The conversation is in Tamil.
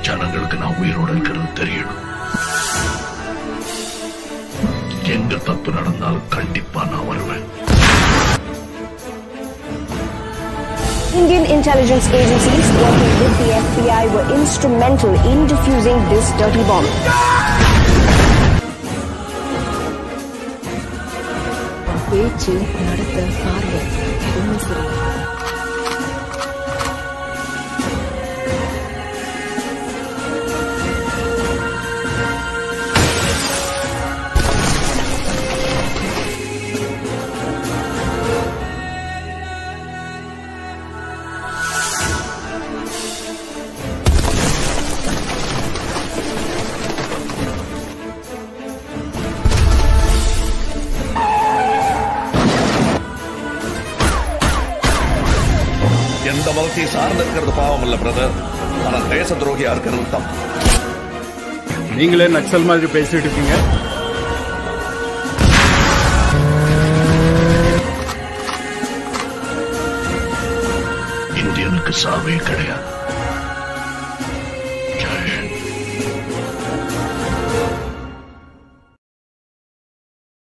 ஜனங்களுக்கு நான் உயிரோட இருக்கிறது தெரியணும் எங்க தப்பு நடந்தாலும் கண்டிப்பா நான் வருவேன் Indian intelligence agencies working with the FBI were instrumental in defusing this dirty bomb. பேச்சு நடத்த பார்வை எதுவுமே சரி எந்த மதத்தை சார்ந்து இருக்கிறது பாவம் இல்ல பிரதர் ஆனா தேச துரோகியா இருக்கிறது தப்பு நீங்களே நக்சல் மாதிரி பேசிட்டு இருக்கீங்க இந்தியனுக்கு சாவே கிடையாது